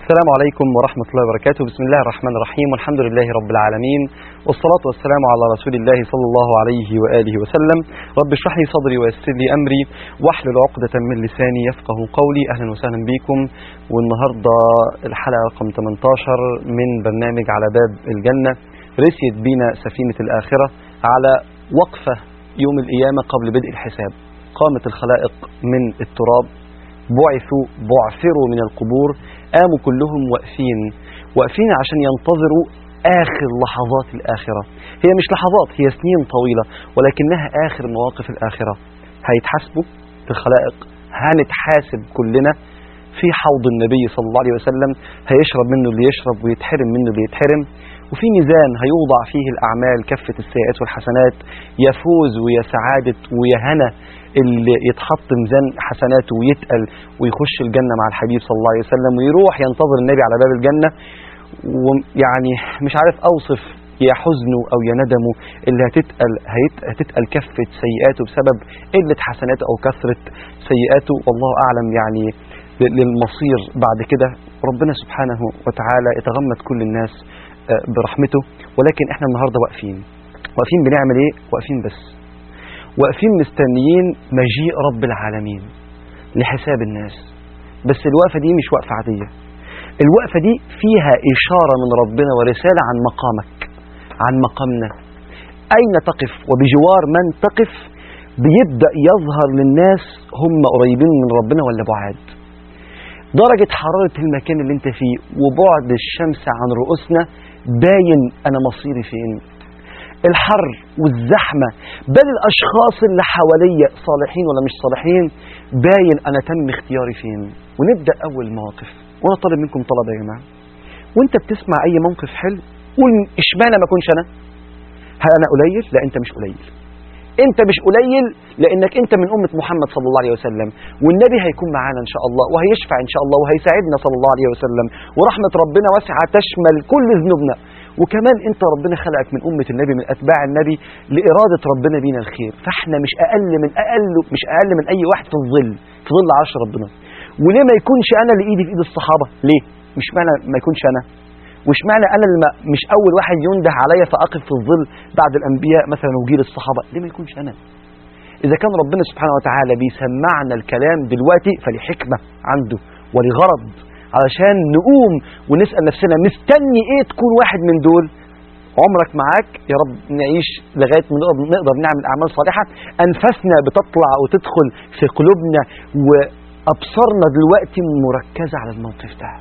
السلام عليكم ورحمة الله وبركاته بسم الله الرحمن الرحيم والحمد لله رب العالمين والصلاة والسلام على رسول الله صلى الله عليه وآله وسلم رب اشرح لي صدري ويسر لي أمري واحلل عقدة من لساني يفقه قولي أهلا وسهلا بكم والنهاردة الحلقة رقم 18 من برنامج على باب الجنة رسيت بينا سفينة الآخرة على وقفة يوم القيامة قبل بدء الحساب قامت الخلائق من التراب بعثوا بعثروا من القبور قاموا كلهم واقفين واقفين عشان ينتظروا آخر لحظات الآخرة هي مش لحظات هي سنين طويلة ولكنها آخر مواقف الآخرة هيتحاسبوا الخلائق هنتحاسب كلنا في حوض النبي صلى الله عليه وسلم هيشرب منه اللي يشرب ويتحرم منه اللي يتحرم وفي ميزان هيوضع فيه الأعمال كفة السيئات والحسنات يفوز ويا سعادة ويا هنا اللي يتحط ميزان حسناته ويتقل ويخش الجنة مع الحبيب صلى الله عليه وسلم ويروح ينتظر النبي على باب الجنة ويعني مش عارف أوصف يا حزنه أو يا ندمه اللي هتتقل هيت- هتتقل كفة سيئاته بسبب قلة حسناته أو كثرة سيئاته والله أعلم يعني ل- للمصير بعد كده ربنا سبحانه وتعالى يتغمد كل الناس آه، برحمته ولكن احنا النهارده واقفين واقفين بنعمل ايه واقفين بس واقفين مستنيين مجيء رب العالمين لحساب الناس بس الوقفه دي مش وقفه عاديه الوقفه دي فيها اشاره من ربنا ورساله عن مقامك عن مقامنا اين تقف وبجوار من تقف بيبدا يظهر للناس هم قريبين من ربنا ولا بعاد درجة حرارة المكان اللي انت فيه وبعد الشمس عن رؤوسنا باين انا مصيري فين الحر والزحمة بل الاشخاص اللي حواليا صالحين ولا مش صالحين باين انا تم اختياري فين ونبدأ اول مواقف وانا طالب منكم طلب يا جماعة وانت بتسمع اي موقف حلو قول اشمعنى ما اكونش انا هل انا قليل لا انت مش قليل انت مش قليل لانك انت من امه محمد صلى الله عليه وسلم والنبي هيكون معانا ان شاء الله وهيشفع ان شاء الله وهيساعدنا صلى الله عليه وسلم ورحمه ربنا واسعه تشمل كل ذنوبنا وكمان انت ربنا خلقك من امه النبي من اتباع النبي لاراده ربنا بينا الخير فاحنا مش اقل من اقل مش اقل من اي واحد في الظل في ظل عرش ربنا وليه ما يكونش انا اللي ايدي في ايد الصحابه ليه مش معنى ما يكونش انا وش معنى انا اللي ما- مش اول واحد ينده عليا فاقف في الظل بعد الانبياء مثلا وجيل الصحابه ليه ما يكونش انا اذا كان ربنا سبحانه وتعالى بيسمعنا الكلام دلوقتي فلحكمه عنده ولغرض علشان نقوم ونسال نفسنا مستني ايه تكون واحد من دول عمرك معاك يا رب نعيش لغايه ما نقدر, نقدر نعمل اعمال صالحه انفاسنا بتطلع وتدخل في قلوبنا وابصارنا دلوقتي مركزه على الموقف ده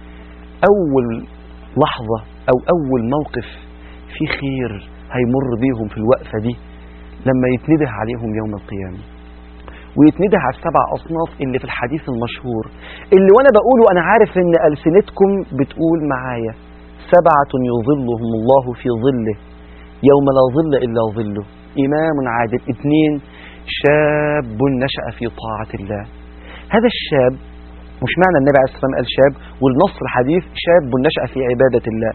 أول لحظة أو أول موقف في خير هيمر بيهم في الوقفة دي لما يتنده عليهم يوم القيامة ويتنده على السبع أصناف اللي في الحديث المشهور اللي وأنا بقوله أنا عارف إن ألسنتكم بتقول معايا سبعة يظلهم الله في ظله يوم لا ظل إلا ظله إمام عادل اثنين شاب نشأ في طاعة الله هذا الشاب مش معنى النبي عليه الصلاه والسلام قال شاب والنص الحديث شاب نشأ في عبادة الله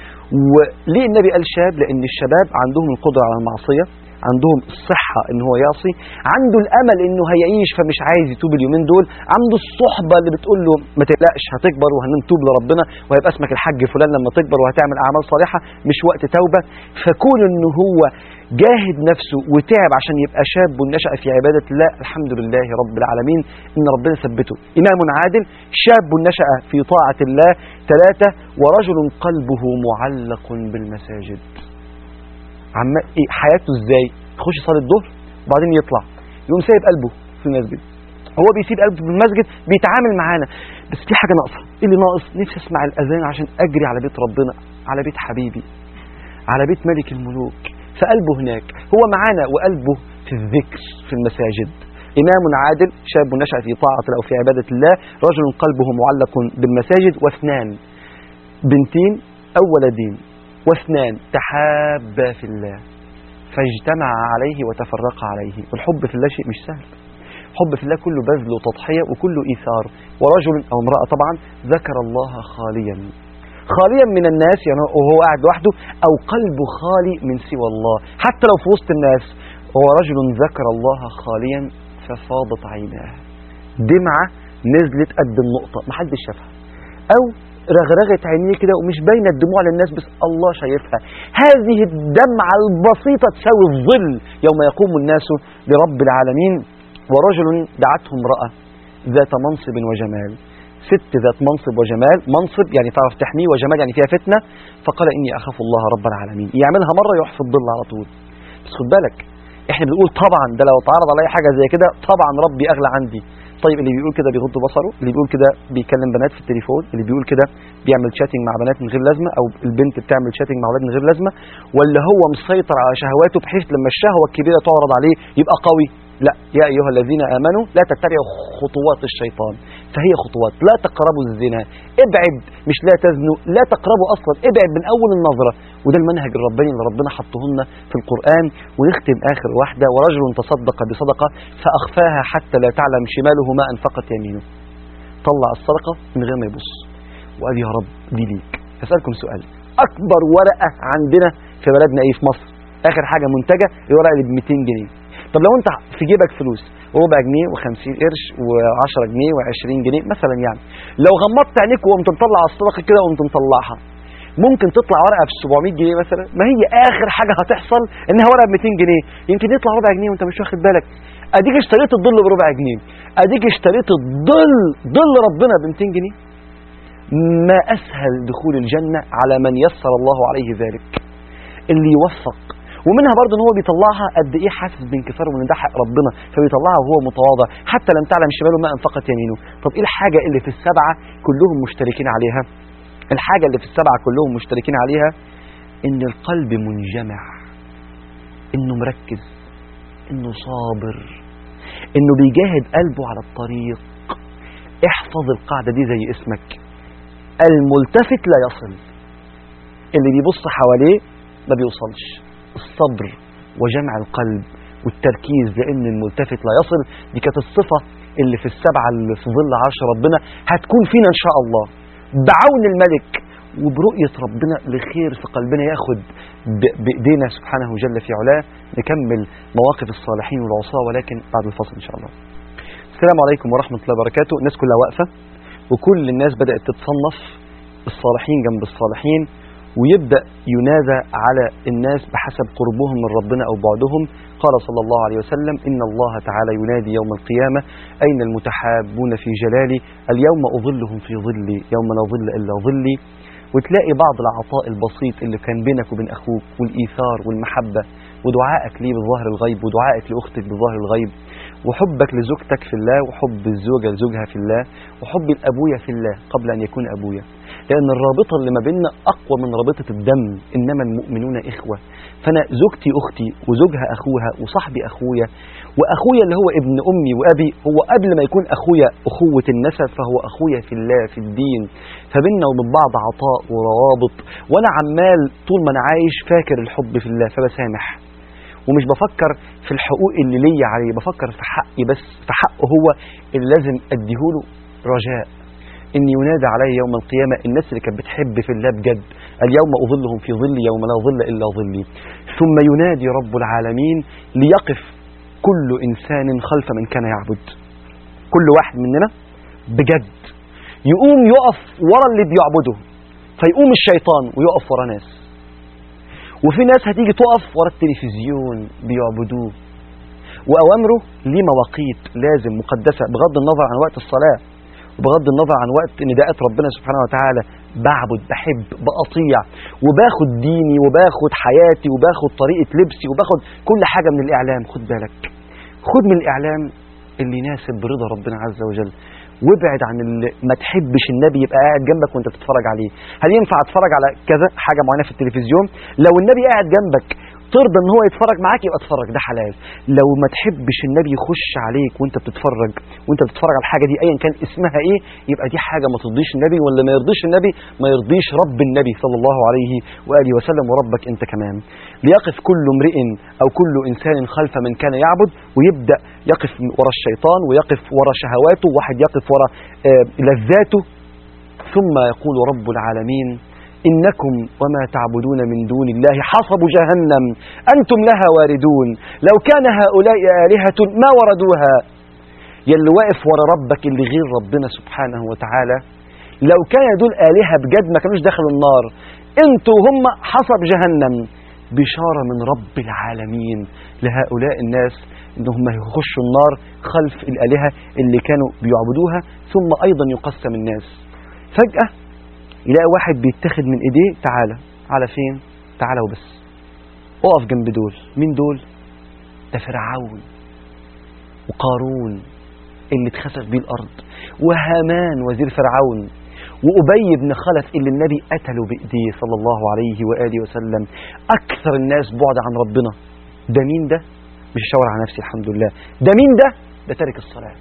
وليه النبي قال شاب لأن الشباب عندهم القدرة على المعصية عندهم الصحة ان هو يعصي عنده الامل انه هيعيش فمش عايز يتوب اليومين دول عنده الصحبة اللي بتقول له ما تقلقش هتكبر وهنتوب لربنا وهيبقى اسمك الحاج فلان لما تكبر وهتعمل اعمال صالحة مش وقت توبة فكون انه هو جاهد نفسه وتعب عشان يبقى شاب نشأ في عبادة الله الحمد لله رب العالمين ان ربنا ثبته امام عادل شاب نشأ في طاعة الله ثلاثة ورجل قلبه معلق بالمساجد عم إيه حياته ازاي يخش يصلي الظهر وبعدين يطلع يقوم سايب قلبه في المسجد هو بيسيب قلبه في المسجد بيتعامل معانا بس في حاجه ناقصه ايه اللي ناقص نفسي اسمع الاذان عشان اجري على بيت ربنا على بيت حبيبي على بيت ملك الملوك فقلبه هناك هو معانا وقلبه في الذكر في المساجد إمام عادل شاب نشأ في طاعة أو في عبادة الله رجل قلبه معلق بالمساجد واثنان بنتين أو ولدين واثنان تحابا في الله فاجتمع عليه وتفرقا عليه والحب في الله شيء مش سهل حب في الله كله بذل وتضحية وكله إيثار ورجل أو امرأة طبعا ذكر الله خاليا خاليا من الناس يعني وهو قاعد لوحده أو قلبه خالي من سوى الله حتى لو في وسط الناس هو رجل ذكر الله خاليا ففاضت عيناه دمعة نزلت قد النقطة محدش شافها أو رغرغت عينيه كده ومش باينه الدموع للناس بس الله شايفها هذه الدمعه البسيطه تساوي الظل يوم يقوم الناس لرب العالمين ورجل دعته امراه ذات منصب وجمال ست ذات منصب وجمال منصب يعني تعرف تحميه وجمال يعني فيها فتنه فقال اني اخاف الله رب العالمين يعملها مره يروح في الظل على طول بس خد بالك احنا بنقول طبعا ده لو اتعرض عليا حاجه زي كده طبعا ربي اغلى عندي طيب اللي بيقول كده بيغض بصره اللي بيقول كده بيكلم بنات في التليفون اللي بيقول كده بيعمل شاتنج مع بنات من غير لازمه او البنت بتعمل شاتنج مع اولاد من غير لازمه ولا هو مسيطر على شهواته بحيث لما الشهوه الكبيره تعرض عليه يبقى قوي لا يا ايها الذين امنوا لا تتبعوا خطوات الشيطان فهي خطوات لا تقربوا الزنا ابعد مش لا تزنوا لا تقربوا اصلا ابعد من اول النظره وده المنهج الرباني اللي ربنا حطه لنا في القران ونختم اخر واحده ورجل تصدق بصدقه فاخفاها حتى لا تعلم شماله ما انفقت يمينه طلع الصدقه من غير ما يبص وقال يا رب دي ليك هسالكم سؤال اكبر ورقه عندنا في بلدنا ايه في مصر اخر حاجه منتجه الورقه اللي ب 200 جنيه طب لو انت في جيبك فلوس ربع جنيه و50 قرش و10 جنيه و20 جنيه مثلا يعني لو غمضت عينيك وقمت مطلع الصدقه كده وقمت مطلعها ممكن تطلع ورقه ب 700 جنيه مثلا ما هي اخر حاجه هتحصل انها ورقه ب 200 جنيه يمكن يطلع ربع جنيه وانت مش واخد بالك اديك اشتريت الظل بربع جنيه اديك اشتريت الظل ظل ربنا ب 200 جنيه ما اسهل دخول الجنه على من يسر الله عليه ذلك اللي يوفق ومنها برضه ان هو بيطلعها قد ايه حاسس بانكساره وان ده حق ربنا فبيطلعها وهو متواضع حتى لم تعلم شماله ما انفقت يمينه طب ايه الحاجه اللي في السبعه كلهم مشتركين عليها الحاجه اللي في السبعه كلهم مشتركين عليها ان القلب منجمع انه مركز انه صابر انه بيجاهد قلبه على الطريق احفظ القاعده دي زي اسمك الملتفت لا يصل اللي بيبص حواليه ما بيوصلش الصبر وجمع القلب والتركيز لان الملتفت لا يصل دي كانت الصفه اللي في السبعه اللي في ظل عرش ربنا هتكون فينا ان شاء الله بعون الملك وبرؤيه ربنا لخير في قلبنا ياخد بايدينا سبحانه جل في علاه نكمل مواقف الصالحين والعصاه ولكن بعد الفصل ان شاء الله. السلام عليكم ورحمه الله وبركاته، الناس كلها واقفه وكل الناس بدات تتصنف الصالحين جنب الصالحين ويبدأ ينادى على الناس بحسب قربهم من ربنا أو بعدهم قال صلى الله عليه وسلم إن الله تعالى ينادي يوم القيامة أين المتحابون في جلالي اليوم أظلهم في ظلي يوم لا ظل إلا ظلي وتلاقي بعض العطاء البسيط اللي كان بينك وبين أخوك والإيثار والمحبة ودعائك ليه بظاهر الغيب ودعائك لأختك بظاهر الغيب وحبك لزوجتك في الله وحب الزوجة لزوجها في الله وحب الأبويا في الله قبل أن يكون أبويا لأن الرابطة اللي ما بيننا أقوى من رابطة الدم إنما المؤمنون إخوة فأنا زوجتي أختي وزوجها أخوها وصاحبي أخويا وأخويا اللي هو ابن أمي وأبي هو قبل ما يكون أخويا أخوة النسب فهو أخويا في الله في الدين فبيننا وبين بعض عطاء وروابط وأنا عمال طول ما أنا عايش فاكر الحب في الله فبسامح ومش بفكر في الحقوق اللي ليا عليه بفكر في حقي بس في حقه هو اللي لازم اديهوله رجاء ان ينادى علي يوم القيامه الناس اللي كانت بتحب في الله بجد اليوم اظلهم في ظلي يوم لا ظل الا ظلي ثم ينادي رب العالمين ليقف كل انسان خلف من كان يعبد كل واحد مننا بجد يقوم يقف ورا اللي بيعبده فيقوم الشيطان ويقف ورا ناس وفي ناس هتيجي تقف ورا التلفزيون بيعبدوه وأوامره ليه مواقيت لازم مقدسة بغض النظر عن وقت الصلاة وبغض النظر عن وقت نداءات ربنا سبحانه وتعالى بعبد بحب بأطيع وباخد ديني وباخد حياتي وباخد طريقة لبسي وباخد كل حاجة من الإعلام خد بالك خد من الإعلام اللي يناسب برضا ربنا عز وجل وابعد عن اللي ما تحبش النبي يبقى قاعد جنبك وانت بتتفرج عليه هل ينفع اتفرج على كذا حاجه معينه في التلفزيون لو النبي قاعد جنبك ترضى ان هو يتفرج معاك يبقى اتفرج ده حلال لو ما تحبش النبي يخش عليك وانت بتتفرج وانت بتتفرج على الحاجه دي ايا كان اسمها ايه يبقى دي حاجه ما ترضيش النبي ولا ما يرضيش النبي ما يرضيش رب النبي صلى الله عليه واله وسلم وربك انت كمان ليقف كل امرئ او كل انسان خلف من كان يعبد ويبدا يقف ورا الشيطان ويقف ورا شهواته واحد يقف ورا آه لذاته ثم يقول رب العالمين إنكم وما تعبدون من دون الله حصب جهنم أنتم لها واردون لو كان هؤلاء آلهة ما وردوها يلي واقف ورا ربك اللي غير ربنا سبحانه وتعالى لو كان دول آلهة بجد ما كانوش دخلوا النار انتوا هم حصب جهنم بشارة من رب العالمين لهؤلاء الناس انهم يخشوا النار خلف الآلهة اللي كانوا بيعبدوها ثم أيضا يقسم الناس فجأة يلاقي واحد بيتخذ من ايديه تعالى على فين تعالى وبس اقف جنب دول مين دول ده فرعون وقارون اللي اتخسف بيه الأرض وهامان وزير فرعون وأبي بن خلف اللي النبي قتله بإيديه صلى الله عليه وآله وسلم أكثر الناس بعد عن ربنا ده مين ده؟ مش هشاور على نفسي الحمد لله ده مين ده؟ ده تارك الصلاة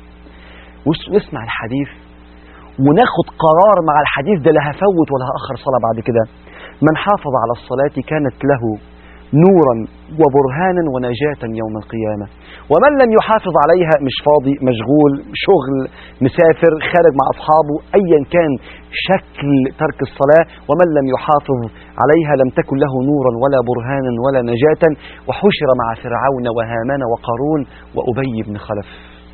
وس- واسمع الحديث وناخد قرار مع الحديث ده لا هفوت ولا هأخر صلاة بعد كده من حافظ على الصلاة كانت له نورا وبرهانا ونجاة يوم القيامة ومن لم يحافظ عليها مش فاضي مشغول شغل مسافر خارج مع أصحابه أيا كان شكل ترك الصلاة ومن لم يحافظ عليها لم تكن له نورا ولا برهانا ولا نجاة وحشر مع فرعون وهامان وقارون وأبي بن خلف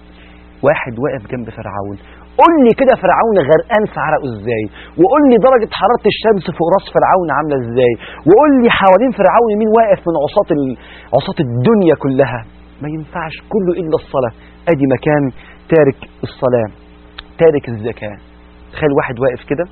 واحد واقف جنب فرعون قول لي كده فرعون غرقان في عرقه ازاي وقول لي درجة حرارة الشمس فوق راس فرعون عاملة ازاي وقول لي حوالين فرعون مين واقف من عصاة ال- عصاة الدنيا كلها ما ينفعش كله إلا الصلاة أدي مكان تارك الصلاة تارك الزكاة تخيل واحد واقف كده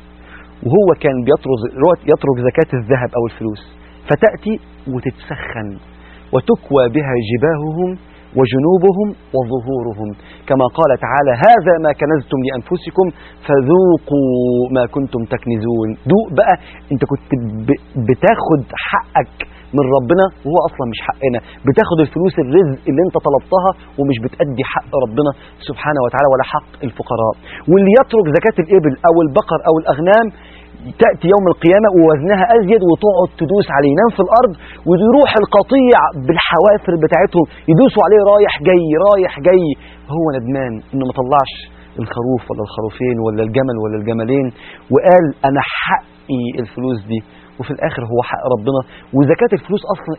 وهو كان بيطرز يترك زكاة الذهب أو الفلوس فتأتي وتتسخن وتكوى بها جباههم وجنوبهم وظهورهم كما قال تعالى هذا ما كنزتم لأنفسكم فذوقوا ما كنتم تكنزون دوق بقى انت كنت ب- بتاخد حقك من ربنا وهو اصلا مش حقنا بتاخد الفلوس الرزق اللي انت طلبتها ومش بتأدي حق ربنا سبحانه وتعالى ولا حق الفقراء واللي يترك زكاة الإبل أو البقر أو الأغنام تأتي يوم القيامة ووزنها أزيد وتقعد تدوس عليه ينام في الأرض ويروح القطيع بالحوافر بتاعتهم يدوسوا عليه رايح جاي رايح جاي هو ندمان إنه ما طلعش الخروف ولا الخروفين ولا الجمل ولا الجملين وقال أنا حقي الفلوس دي وفي الآخر هو حق ربنا وزكاة الفلوس أصلا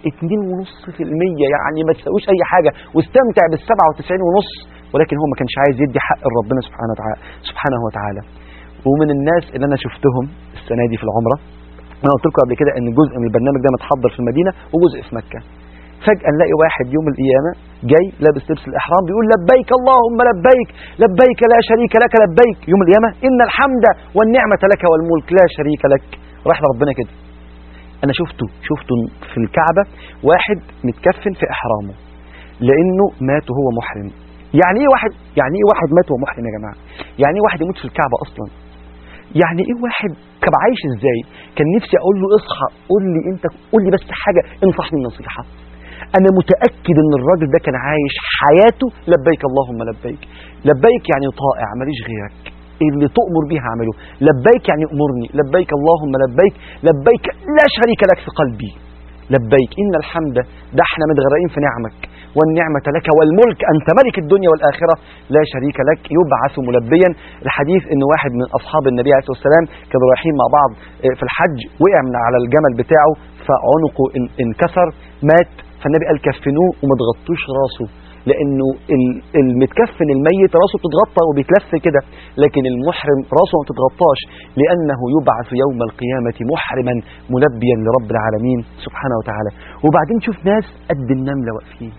2.5% يعني ما تساويش أي حاجة واستمتع بال 97.5 ولكن هو ما كانش عايز يدي حق ربنا سبحانه وتعالى سبحانه وتعالى ومن الناس اللي انا شفتهم السنه دي في العمره انا قلت لكم قبل كده ان جزء من البرنامج ده متحضر في المدينه وجزء في مكه فجاه نلاقي واحد يوم القيامه جاي لابس لبس الاحرام بيقول لبيك اللهم لبيك لبيك لا شريك لك لبيك يوم القيامه ان الحمد والنعمه لك والملك لا شريك لك راح لربنا كده انا شفته شفته في الكعبه واحد متكفن في احرامه لانه مات وهو محرم يعني ايه واحد يعني ايه واحد مات وهو محرم يا جماعه يعني ايه واحد يموت في الكعبه اصلا يعني ايه واحد كان عايش ازاي كان نفسي اقول له اصحى قول لي انت قول لي بس حاجه انصحني نصيحه انا متاكد ان الراجل ده كان عايش حياته لبيك اللهم لبيك لبيك يعني طائع ماليش غيرك اللي تؤمر به اعمله لبيك يعني امرني لبيك اللهم لبيك لبيك لا شريك لك في قلبي لبيك إن الحمد ده احنا متغرقين في نعمك والنعمة لك والملك أنت ملك الدنيا والآخرة لا شريك لك يبعث ملبيا الحديث أن واحد من أصحاب النبي عليه الصلاة والسلام كانوا رايحين مع بعض اه، في الحج وقع من على الجمل بتاعه فعنقه ان- انكسر مات فالنبي قال كفنوه وما تغطوش راسه لانه ال- المتكفن الميت راسه بتتغطى وبيتلف كده لكن المحرم راسه ما بتتغطاش لانه يبعث يوم القيامه محرما ملبيا لرب العالمين سبحانه وتعالى وبعدين تشوف ناس قد النمله واقفين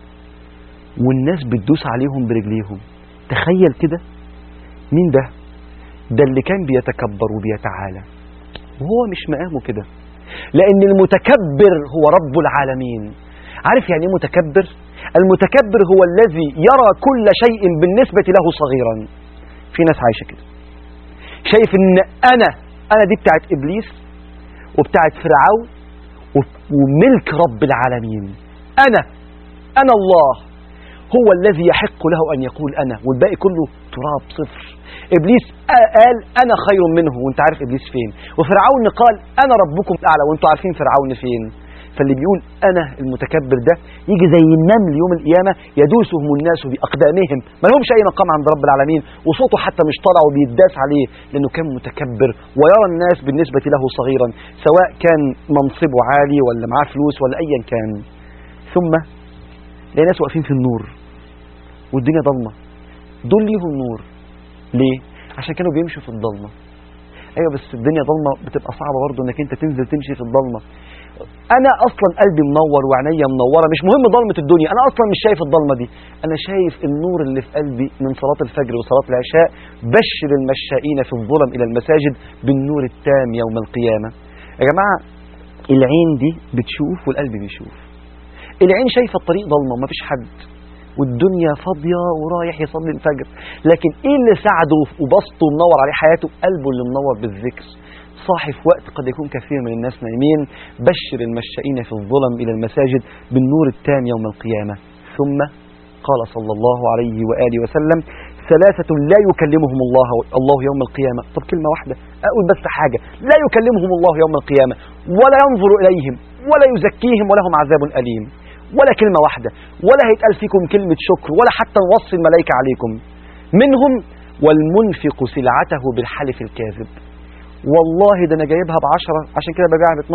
والناس بتدوس عليهم برجليهم تخيل كده مين ده ده اللي كان بيتكبر وبيتعالى وهو مش مقامه كده لان المتكبر هو رب العالمين عارف يعني ايه متكبر المتكبر هو الذي يرى كل شيء بالنسبة له صغيرا في ناس عايشة كده شايف ان انا انا دي بتاعت ابليس وبتاعت فرعون و- وملك رب العالمين انا انا الله هو الذي يحق له ان يقول انا والباقي كله تراب صفر ابليس آ- قال انا خير منه وانت عارف ابليس فين وفرعون قال انا ربكم الاعلى وانتوا عارفين فرعون فين فاللي بيقول انا المتكبر ده يجي زي النمل يوم القيامه يدوسهم الناس باقدامهم ما لهمش اي مقام عند رب العالمين وصوته حتى مش طالع وبيداس عليه لانه كان متكبر ويرى الناس بالنسبه له صغيرا سواء كان منصبه عالي ولا معاه فلوس ولا ايا كان ثم تلاقي ناس واقفين في النور والدنيا ضلمه دول ليهم نور ليه عشان كانوا بيمشوا في الضلمه ايوه بس الدنيا ضلمه بتبقى صعبه برضه انك انت تنزل تمشي في الضلمه انا اصلا قلبي منور وعينيا منوره مش مهم ضلمه الدنيا انا اصلا مش شايف الضلمه دي انا شايف النور اللي في قلبي من صلاه الفجر وصلاه العشاء بشر المشائين في الظلم الى المساجد بالنور التام يوم القيامه يا جماعه العين دي بتشوف والقلب بيشوف العين شايفه الطريق ضلمه مفيش حد والدنيا فاضيه ورايح يصلي الفجر لكن ايه اللي ساعده وبسطه ومنور عليه حياته قلبه اللي منور بالذكر صاحي في وقت قد يكون كثير من الناس نايمين بشر المشائين في الظلم إلى المساجد بالنور التام يوم القيامة ثم قال صلى الله عليه وآله وسلم ثلاثة لا يكلمهم الله الله يوم القيامة طب كلمة واحدة أقول بس حاجة لا يكلمهم الله يوم القيامة ولا ينظر إليهم ولا يزكيهم ولهم عذاب أليم ولا كلمة واحدة ولا هيتقال فيكم كلمة شكر ولا حتى نوصي الملائكة عليكم منهم والمنفق سلعته بالحلف الكاذب والله ده انا جايبها بعشرة عشان كده ببيعها ب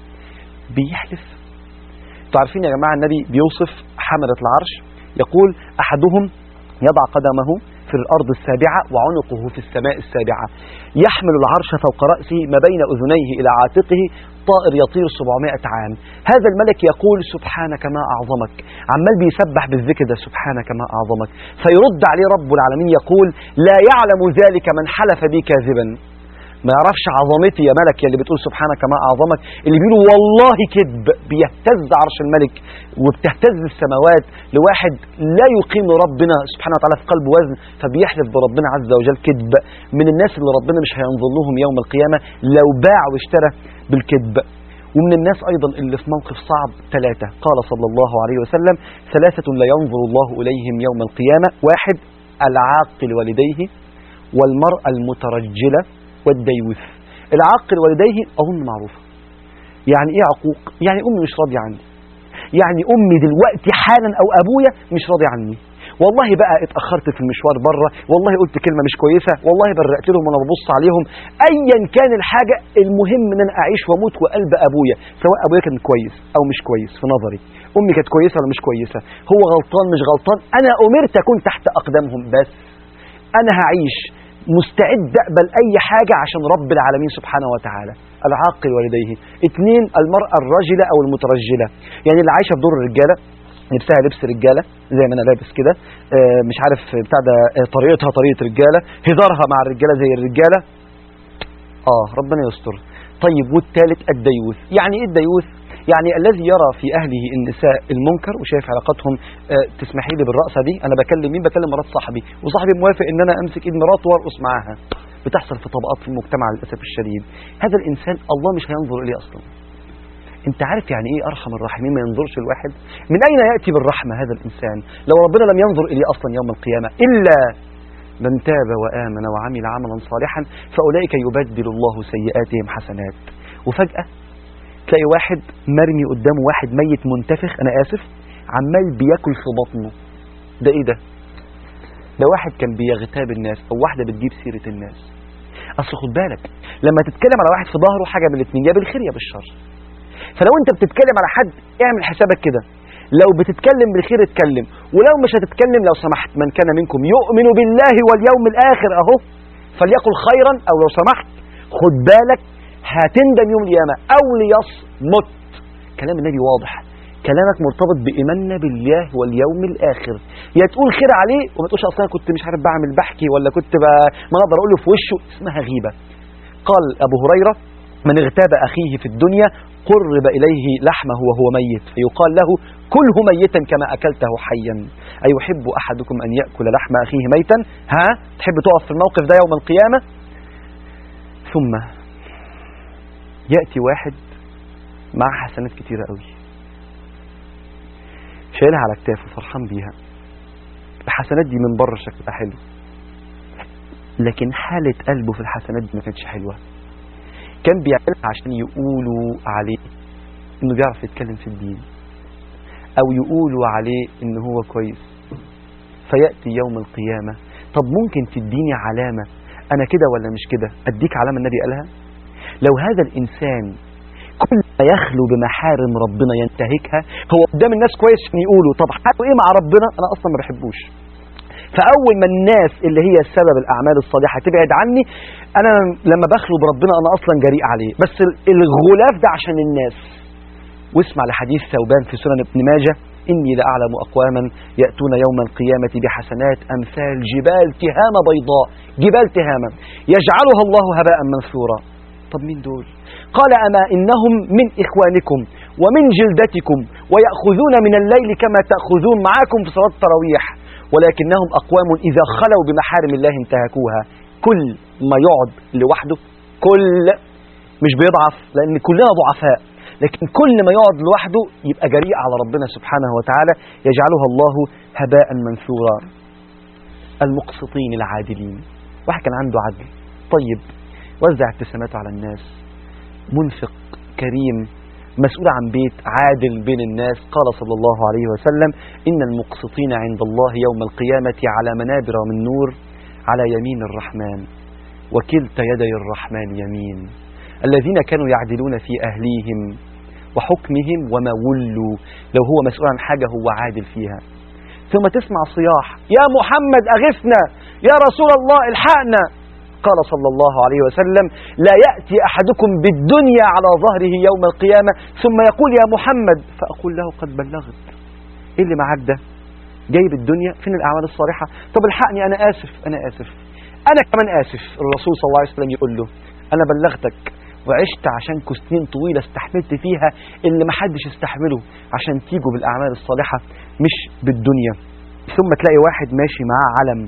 12 بيحلف انتوا عارفين يا جماعه النبي بيوصف حملة العرش يقول احدهم يضع قدمه في الارض السابعه وعنقه في السماء السابعه يحمل العرش فوق راسه ما بين اذنيه الى عاتقه طائر يطير 700 عام هذا الملك يقول سبحانك ما أعظمك عمال بيسبح بالذكر ده سبحانك ما أعظمك فيرد عليه رب العالمين يقول لا يعلم ذلك من حلف بي كاذبا ما يعرفش عظمتي يا ملك يا اللي بتقول سبحانك ما أعظمك اللي بيقولوا والله كذب بيهتز عرش الملك وبتهتز السماوات لواحد لا يقيم ربنا سبحانه وتعالى في قلب وزن فبيحلف بربنا عز وجل كذب من الناس اللي ربنا مش هينظر لهم يوم القيامة لو باع واشترى بالكذب ومن الناس أيضا اللي في موقف صعب ثلاثة قال صلى الله عليه وسلم ثلاثة لا ينظر الله إليهم يوم القيامة واحد العاقل والديه والمرأة المترجلة والديوث العاقل والديه أظن معروفة يعني إيه عقوق؟ يعني أمي مش راضية عني يعني أمي دلوقتي حالا أو أبويا مش راضي عني والله بقى اتأخرت في المشوار بره والله قلت كلمة مش كويسة والله برقت لهم وانا ببص عليهم ايا كان الحاجة المهم ان انا اعيش واموت وقلب ابويا سواء ابويا كان كويس او مش كويس في نظري امي كانت كويسة ولا مش كويسة هو غلطان مش غلطان انا امرت اكون تحت اقدامهم بس انا هعيش مستعد اقبل اي حاجة عشان رب العالمين سبحانه وتعالى العاقل والديه اثنين المرأة الرجلة او المترجلة يعني اللي عايشة بدور الرجالة لبسها لبس رجالة زي ما انا لابس كده آه، مش عارف بتاع ده آه، طريقتها طريقة رجالة هزارها مع الرجالة زي الرجالة اه ربنا يستر طيب والثالث الديوث يعني ايه الديوث يعني الذي يرى في اهله النساء المنكر وشايف علاقتهم آه، تسمحي لي بالرقصه دي انا بكلم مين بكلم مرات صاحبي وصاحبي موافق ان انا امسك ايد مراته وارقص معاها بتحصل في طبقات في المجتمع للاسف الشديد هذا الانسان الله مش هينظر اليه اصلا انت عارف يعني ايه ارحم الراحمين ما ينظرش الواحد من اين ياتي بالرحمه هذا الانسان لو ربنا لم ينظر اليه اصلا يوم القيامه الا من تاب وامن وعمل عملا صالحا فاولئك يبدل الله سيئاتهم حسنات وفجاه تلاقي واحد مرمي قدامه واحد ميت منتفخ انا اسف عمال بياكل في بطنه ده ايه ده ده واحد كان بيغتاب الناس او واحده بتجيب سيره الناس اصل خد بالك لما تتكلم على واحد في ظهره حاجه من الاثنين يا بالخير يا بالشر فلو انت بتتكلم على حد اعمل حسابك كده لو بتتكلم بالخير اتكلم ولو مش هتتكلم لو سمحت من كان منكم يؤمن بالله واليوم الاخر اهو فليقل خيرا او لو سمحت خد بالك هتندم يوم القيامه او ليصمت كلام النبي واضح كلامك مرتبط بإيماننا بالله واليوم الآخر يا تقول خير عليه وما تقولش أصلا كنت مش عارف بعمل بحكي ولا كنت ب... ما أقدر أقول له في وشه اسمها غيبة قال أبو هريرة من اغتاب أخيه في الدنيا قرب إليه لحمه وهو ميت فيقال له كله ميتا كما أكلته حيا أيحب أحدكم أن يأكل لحم أخيه ميتا ها تحب تقف في الموقف ده يوم القيامة ثم يأتي واحد مع حسنات كتيرة قوي شايلها على كتافه فرحان بيها الحسنات دي من بره شكلها حلو لكن حالة قلبه في الحسنات دي ما كانتش حلوة كان بيعملها عشان يقولوا عليه انه بيعرف يتكلم في الدين او يقولوا عليه ان هو كويس فيأتي يوم القيامة طب ممكن تديني علامة انا كده ولا مش كده اديك علامة النبي قالها لو هذا الانسان كل ما يخلو بمحارم ربنا ينتهكها هو قدام الناس كويس عشان يقولوا طب حاله ايه مع ربنا انا اصلا ما بحبوش فاول ما الناس اللي هي السبب الاعمال الصالحه تبعد عني انا لما بخلو بربنا انا اصلا جريء عليه بس الغلاف ده عشان الناس واسمع لحديث ثوبان في سنن ابن ماجه إني لأعلم أقواما يأتون يوم القيامة بحسنات أمثال جبال تهامة بيضاء جبال تهامة يجعلها الله هباء منثورا طب مين دول قال أما إنهم من إخوانكم ومن جلدتكم ويأخذون من الليل كما تأخذون معاكم في صلاة التراويح ولكنهم أقوام إذا خلوا بمحارم الله انتهكوها كل ما يقعد لوحده كل مش بيضعف لأن كلنا ضعفاء لكن كل ما يقعد لوحده يبقى جريء على ربنا سبحانه وتعالى يجعلها الله هباء منثورا المقسطين العادلين واحد كان عنده عدل طيب وزع ابتساماته على الناس منفق كريم مسؤول عن بيت عادل بين الناس قال صلى الله عليه وسلم إن المقسطين عند الله يوم القيامة على منابر من نور على يمين الرحمن وكلتا يدي الرحمن يمين الذين كانوا يعدلون في أهليهم وحكمهم وما ولوا لو هو مسؤول عن حاجة هو عادل فيها ثم تسمع صياح يا محمد أغثنا يا رسول الله الحقنا قال صلى الله عليه وسلم لا يأتي أحدكم بالدنيا على ظهره يوم القيامة ثم يقول يا محمد فأقول له قد بلغت إيه اللي معاك ده جايب الدنيا فين الأعمال الصالحة طب الحقني أنا آسف أنا آسف أنا كمان آسف الرسول صلى الله عليه وسلم يقول له أنا بلغتك وعشت عشانكم سنين طويلة استحملت فيها اللي محدش استحمله عشان تيجوا بالأعمال الصالحة مش بالدنيا ثم تلاقي واحد ماشي معاه علم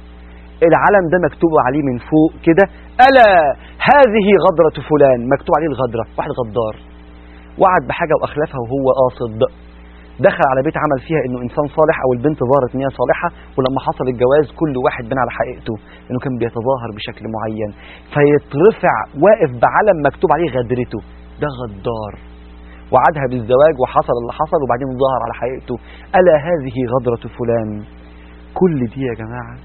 العلم ده مكتوب عليه من فوق كده ألا هذه غدرة فلان مكتوب عليه الغدرة واحد غدار وعد بحاجة وأخلفها وهو قاصد دخل على بيت عمل فيها انه انسان صالح او البنت ظهرت ان هي صالحه ولما حصل الجواز كل واحد بنى على حقيقته انه كان بيتظاهر بشكل معين فيترفع واقف بعلم مكتوب عليه غدرته ده غدار وعدها بالزواج وحصل اللي حصل وبعدين ظهر على حقيقته الا هذه غدره فلان كل دي يا جماعه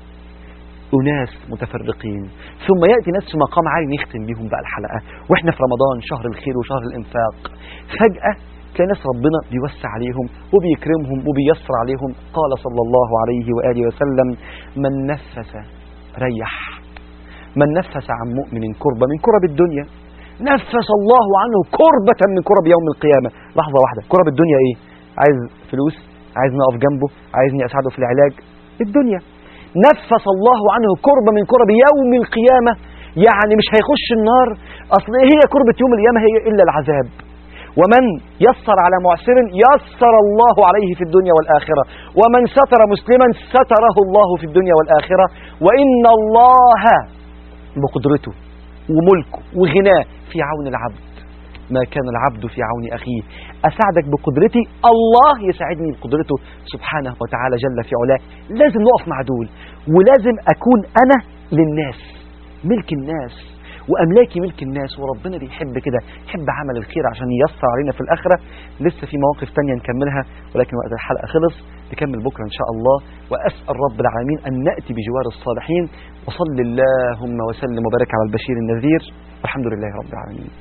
أناس متفرقين ثم يأتي ناس في مقام عالي نختم بيهم بقى الحلقة وإحنا في رمضان شهر الخير وشهر الإنفاق فجأة تلاقي ناس ربنا بيوسع عليهم وبيكرمهم وبيسر عليهم قال صلى الله عليه وآله وسلم من نفس ريح من نفس عن مؤمن كربة من كرب الدنيا نفس الله عنه كربة من كرب يوم القيامة لحظة واحدة كرب الدنيا ايه عايز فلوس عايز نقف جنبه عايزني اساعده في العلاج الدنيا نفس الله عنه كربة من كرب يوم القيامة يعني مش هيخش النار اصل ايه هي كربة يوم القيامة هي الا العذاب ومن يسر على معسر يسر الله عليه في الدنيا والآخرة ومن ستر مسلما ستره الله في الدنيا والآخرة وإن الله بقدرته وملكه وغناه في عون العبد ما كان العبد في عون أخيه أساعدك بقدرتي الله يساعدني بقدرته سبحانه وتعالى جل في علاه لازم نقف مع دول ولازم أكون أنا للناس ملك الناس واملاكي ملك الناس وربنا بيحب كده يحب عمل الخير عشان ييسر علينا في الاخره لسه في مواقف تانية نكملها ولكن وقت الحلقه خلص نكمل بكره ان شاء الله واسال رب العالمين ان ناتي بجوار الصالحين وصل اللهم وسلم وبارك على البشير النذير والحمد لله رب العالمين